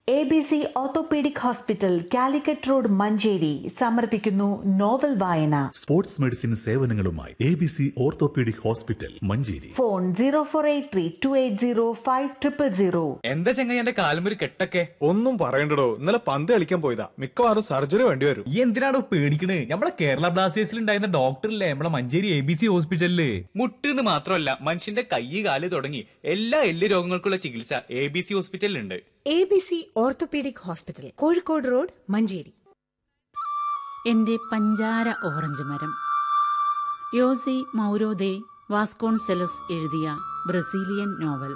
A B C orthopaedic hospital Calicut road Manjeri സമർപ്പിക്കുന്നു novel വായന sports medicine സേവനങ്ങളുമായി A B C orthopaedic hospital Manjeri phone zero four eight three two eight zero five triple zero എന്താ ചെങ്ങായി എന്റെ കാലുമൊരു കെട്ടൊക്കെ ഒന്നും പറയണ്ടടോ ഇന്നലെ പന്ത് കളിക്കാൻ പോയതാ മിക്കവാറും സർജറി വേണ്ടി വരും ഈ എന്തിനാണോ പേടിക്കണേ നമ്മളെ കേരള ബ്ലാസ്റ്റേഴ്സിൽ ഉണ്ടായിരുന്ന ഡോക്ടറില്ലേ നമ്മളെ മഞ്ചേരി എ ബി സി ഹോസ്പിറ്റലില് മുട്ടെന്ന് മാത്രമല്ല മനുഷ്യന്റെ കൈ കാല് തുടങ്ങി എല്ലാ എല്ല് രോഗങ്ങൾക്കുള്ള ചികിത്സ എ ബി സി ഹോസ്പിറ്റലിലുണ്ട് A B C orthopaedic hospital Kozhikode road Manjeri എന്റെ പഞ്ചാര ഓറഞ്ച് മരം യോസി മൗരോദെ വാസ്കോൺസെലോസ് എഴുതിയ ബ്രസീലിയൻ നോവൽ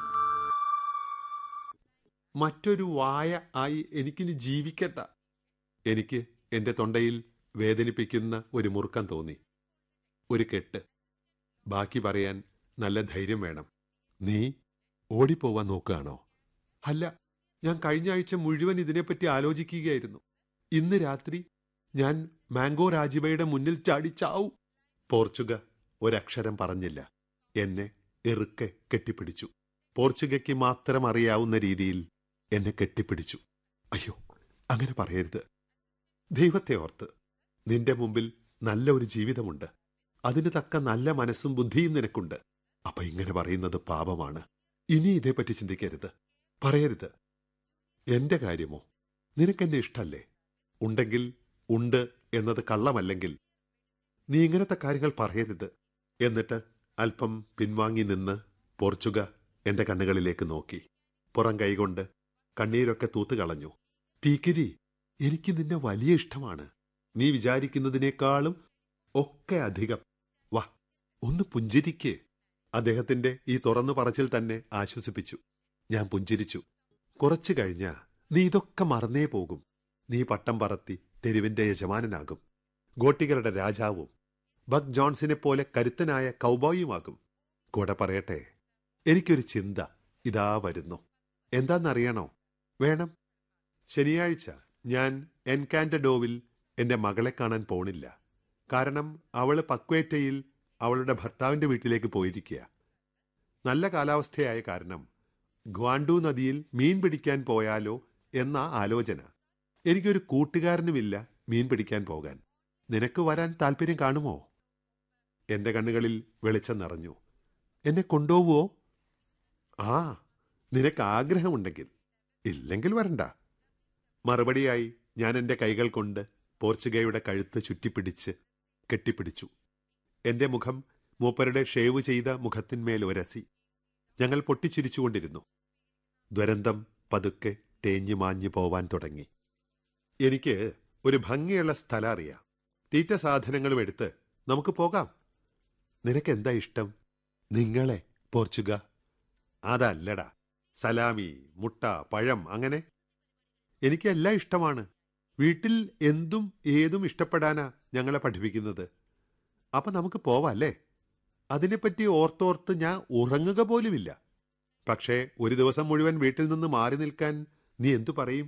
മറ്റൊരു വായ ആയി എനിക്കിനി ജീവിക്കട്ട എനിക്ക് എന്റെ തൊണ്ടയിൽ വേദനിപ്പിക്കുന്ന ഒരു മുറുക്കം തോന്നി ഒരു കെട്ട് ബാക്കി പറയാൻ നല്ല ധൈര്യം വേണം നീ ഓടിപ്പോവാൻ നോക്കുകയാണോ അല്ല ഞാൻ കഴിഞ്ഞ ആഴ്ച മുഴുവൻ ഇതിനെപ്പറ്റി ആലോചിക്കുകയായിരുന്നു ഇന്ന് രാത്രി ഞാൻ മാംഗോ രാജിബയുടെ മുന്നിൽ ചാടി ചാവും പോർച്ചുഗ ഒരക്ഷരം പറഞ്ഞില്ല എന്നെ എറുക്കെ കെട്ടിപ്പിടിച്ചു പോർച്ചുഗയ്ക്ക് മാത്രം അറിയാവുന്ന രീതിയിൽ എന്നെ കെട്ടിപ്പിടിച്ചു അയ്യോ അങ്ങനെ പറയരുത് ദൈവത്തെ ഓർത്ത് നിന്റെ മുമ്പിൽ നല്ല ഒരു ജീവിതമുണ്ട് അതിന് തക്ക നല്ല മനസ്സും ബുദ്ധിയും നിനക്കുണ്ട് അപ്പൊ ഇങ്ങനെ പറയുന്നത് പാപമാണ് ഇനി ഇതേപ്പറ്റി ചിന്തിക്കരുത് പറയരുത് എന്റെ കാര്യമോ നിനക്കെന്നെ ഇഷ്ടല്ലേ ഉണ്ടെങ്കിൽ ഉണ്ട് എന്നത് കള്ളമല്ലെങ്കിൽ നീ ഇങ്ങനത്തെ കാര്യങ്ങൾ പറയരുത് എന്നിട്ട് അല്പം പിൻവാങ്ങി നിന്ന് പോർച്ചുഗ എന്റെ കണ്ണുകളിലേക്ക് നോക്കി പുറം കൈകൊണ്ട് കണ്ണീരൊക്കെ തൂത്തുകളഞ്ഞു പീക്കിരി എനിക്ക് നിന്നെ വലിയ ഇഷ്ടമാണ് നീ വിചാരിക്കുന്നതിനേക്കാളും ഒക്കെ അധികം വാ ഒന്ന് പുഞ്ചിരിക്ക് അദ്ദേഹത്തിന്റെ ഈ തുറന്നു പറച്ചിൽ തന്നെ ആശ്വസിപ്പിച്ചു ഞാൻ പുഞ്ചിരിച്ചു കുറച്ചു കഴിഞ്ഞാ നീ ഇതൊക്കെ മറന്നേ പോകും നീ പട്ടം പറത്തി തെരുവിന്റെ യജമാനനാകും ഗോട്ടികളുടെ രാജാവും ബഗ് ജോൺസിനെ പോലെ കരുത്തനായ കൗബോയുമാകും കൂടെ പറയട്ടെ എനിക്കൊരു ചിന്ത ഇതാ വരുന്നു എന്താണെന്നറിയണോ വേണം ശനിയാഴ്ച ഞാൻ എൻകാൻഡഡോവിൽ എന്റെ മകളെ കാണാൻ പോണില്ല കാരണം അവള് പക്വേറ്റയിൽ അവളുടെ ഭർത്താവിന്റെ വീട്ടിലേക്ക് പോയിരിക്കുക നല്ല കാലാവസ്ഥയായ കാരണം ഗ്വാണ്ടു നദിയിൽ മീൻ പിടിക്കാൻ പോയാലോ എന്ന ആലോചന എനിക്കൊരു കൂട്ടുകാരനുമില്ല മീൻ പിടിക്കാൻ പോകാൻ നിനക്ക് വരാൻ താല്പര്യം കാണുമോ എന്റെ കണ്ണുകളിൽ വെളിച്ചം നിറഞ്ഞു എന്നെ കൊണ്ടുപോവോ ആ നിനക്ക് ആഗ്രഹമുണ്ടെങ്കിൽ ഇല്ലെങ്കിൽ വരണ്ട മറുപടിയായി ഞാൻ എന്റെ കൈകൾ കൊണ്ട് പോർച്ചുഗയുടെ കഴുത്ത് ചുറ്റിപ്പിടിച്ച് കെട്ടിപ്പിടിച്ചു എന്റെ മുഖം മൂപ്പരുടെ ഷേവ് ചെയ്ത മുഖത്തിന്മേൽ ഉരസി ഞങ്ങൾ പൊട്ടിച്ചിരിച്ചുകൊണ്ടിരുന്നു ദുരന്തം പതുക്കെ തേഞ്ഞു മാഞ്ഞു പോവാൻ തുടങ്ങി എനിക്ക് ഒരു ഭംഗിയുള്ള സ്ഥലം അറിയാം തീറ്റ സാധനങ്ങളും എടുത്ത് നമുക്ക് പോകാം നിനക്ക് എന്താ ഇഷ്ടം നിങ്ങളെ പോർച്ചുഗ അതല്ലടാ സലാമി മുട്ട പഴം അങ്ങനെ എനിക്ക് എല്ലാം ഇഷ്ടമാണ് വീട്ടിൽ എന്തും ഏതും ഇഷ്ടപ്പെടാനാ ഞങ്ങളെ പഠിപ്പിക്കുന്നത് അപ്പൊ നമുക്ക് പോവാല്ലേ അതിനെപ്പറ്റി ഓർത്തോർത്ത് ഞാൻ ഉറങ്ങുക പോലുമില്ല പക്ഷേ ഒരു ദിവസം മുഴുവൻ വീട്ടിൽ നിന്ന് മാറി നിൽക്കാൻ നീ എന്തു പറയും